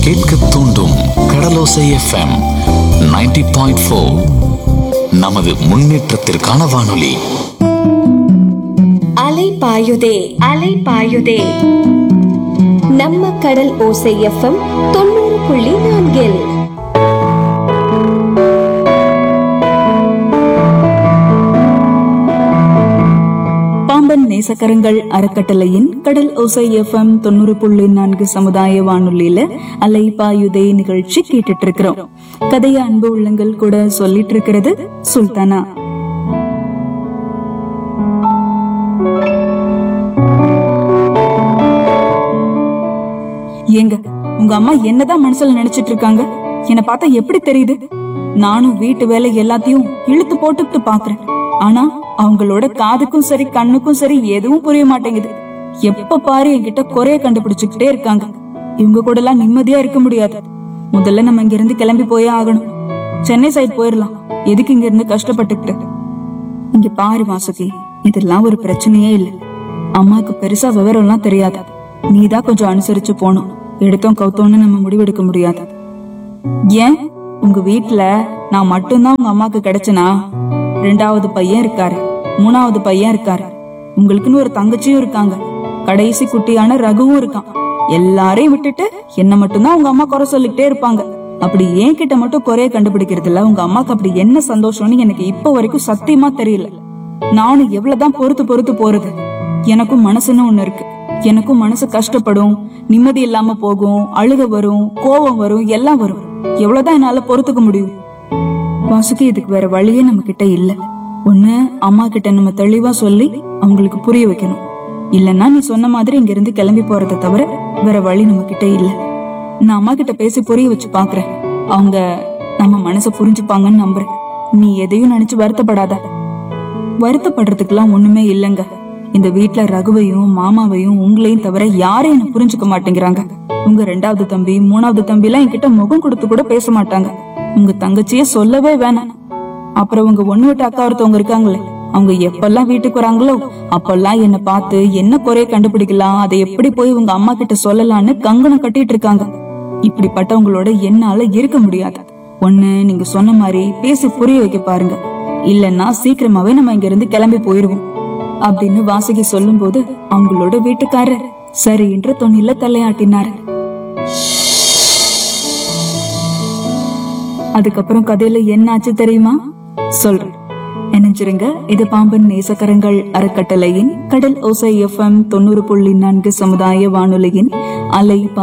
கேட்க தூண்டும் கடலோசை FM 90.4 point four நமது முன்னேற்றத்திற்கான வானொலி அலை பாயுதே அலை பாயுதே நம்ம கடல் ஓசை எஃப்எம் தொண்ணூறு புள்ளி நான்கில் பாம்பன் நேசக்கரங்கள் அறக்கட்டளையின் கடல் ஓசை எஃப்எம் தொண்ணூறு புள்ளி நான்கு சமுதாய வானொலியில அலை பாயுதே நிகழ்ச்சி கேட்டுட்டு இருக்கிறோம் கதைய அன்பு உள்ளங்கள் கூட சொல்லிட்டு இருக்கிறது சுல்தானா ஏங்க உங்க அம்மா என்னதான் மனசுல நினைச்சிட்டு இருக்காங்க என்ன பார்த்தா எப்படி தெரியுது நானும் வீட்டு வேலை எல்லாத்தையும் இழுத்து போட்டுக்கிட்டு பாக்குறேன் ஆனா அவங்களோட காதுக்கும் சரி கண்ணுக்கும் சரி எதுவும் புரிய மாட்டேங்குது எப்ப பாரு என்கிட்ட குறைய கண்டுபிடிச்சுக்கிட்டே இருக்காங்க இவங்க கூட எல்லாம் நிம்மதியா இருக்க முடியாது முதல்ல நம்ம இங்க இருந்து கிளம்பி போயே ஆகணும் சென்னை சைடு போயிடலாம் எதுக்கு இங்க இருந்து கஷ்டப்பட்டுக்கிட்டு இங்க பாரு வாசுகி இதெல்லாம் ஒரு பிரச்சனையே இல்ல அம்மாக்கு பெருசா விவரம்லாம் தெரியாது நீதான் கொஞ்சம் அனுசரிச்சு போகணும் எடுத்தோம் கவுத்தோம்னு நம்ம முடிவெடுக்க முடியாது ஏன் உங்க வீட்ல நான் மட்டும்தான் உங்க அம்மாக்கு கிடைச்சனா ரெண்டாவது பையன் இருக்காரு மூணாவது பையன் இருக்காரு உங்களுக்குன்னு ஒரு தங்கச்சியும் இருக்காங்க கடைசி குட்டியான ரகுவும் இருக்கான் எல்லாரையும் விட்டுட்டு என்ன மட்டும்தான் உங்க அம்மா குறை சொல்லிக்கிட்டே இருப்பாங்க அப்படி ஏன் கிட்ட மட்டும் குறைய கண்டுபிடிக்கிறது இல்ல உங்க அம்மாக்கு அப்படி என்ன சந்தோஷம்னு எனக்கு இப்ப வரைக்கும் சத்தியமா தெரியல நானும் எவ்வளவுதான் பொறுத்து பொறுத்து போறது எனக்கும் மனசுன்னு ஒண்ணு இருக்கு எனக்கும் மனசு கஷ்டப்படும் நிம்மதி இல்லாம போகும் அழுக வரும் கோபம் வரும் எல்லாம் வரும் எவ்வளவுதான் என்னால பொறுத்துக்க முடியும் வாசுகி இதுக்கு வேற வழியே நம்ம கிட்ட இல்ல ஒண்ணு அம்மா கிட்ட நம்ம தெளிவா சொல்லி அவங்களுக்கு புரிய வைக்கணும் இல்லன்னா நீ சொன்ன மாதிரி இங்க இருந்து கிளம்பி போறதை தவிர வேற வழி நம்ம கிட்ட இல்ல நான் அம்மா கிட்ட பேசி புரிய வச்சு பாக்குறேன் அவங்க நம்ம மனசை புரிஞ்சுப்பாங்கன்னு நம்புறேன் நீ எதையும் நினைச்சு வருத்தப்படாத வருத்தப்படுறதுக்கெல்லாம் ஒண்ணுமே இல்லைங்க இந்த வீட்ல ரகுவையும் மாமாவையும் உங்களையும் தவிர யாரும் என்ன புரிஞ்சுக்க மாட்டேங்கிறாங்க உங்க ரெண்டாவது தம்பி மூணாவது தம்பி எல்லாம் என்கிட்ட முகம் கொடுத்து கூட பேச மாட்டாங்க உங்க தங்கச்சியே சொல்லவே வேணாம் அப்புறம் உங்க ஒண்ணு விட்டு அக்கா ஒருத்தவங்க இருக்காங்களே அவங்க எப்பெல்லாம் வீட்டுக்கு வராங்களோ அப்பெல்லாம் என்ன பார்த்து என்ன குறைய கண்டுபிடிக்கலாம் அதை எப்படி போய் உங்க அம்மா கிட்ட சொல்லலாம்னு கங்கணம் கட்டிட்டு இருக்காங்க இப்படிப்பட்டவங்களோட என்னால இருக்க முடியாது ஒண்ணு நீங்க சொன்ன மாதிரி பேசி புரிய வைக்க பாருங்க இல்லன்னா சீக்கிரமாவே நம்ம இங்க இருந்து கிளம்பி போயிருவோம் அப்படின்னு வாசுகி சொல்லும்போது அவங்களோட வீட்டுக்காரர் சரி என்ற தொன்னில தலையாட்டினாரு அதுக்கப்புறம் கதையில என்ன ஆச்சு தெரியுமா சொல்றேன் நினைச்சிருங்க இது பாம்பன் நேசக்கரங்கள் அறக்கட்டளையின் கடல் ஓசை எஃப்எம் தொண்ணூறு புள்ளி நான்கு சமுதாய வானொலியின் அலை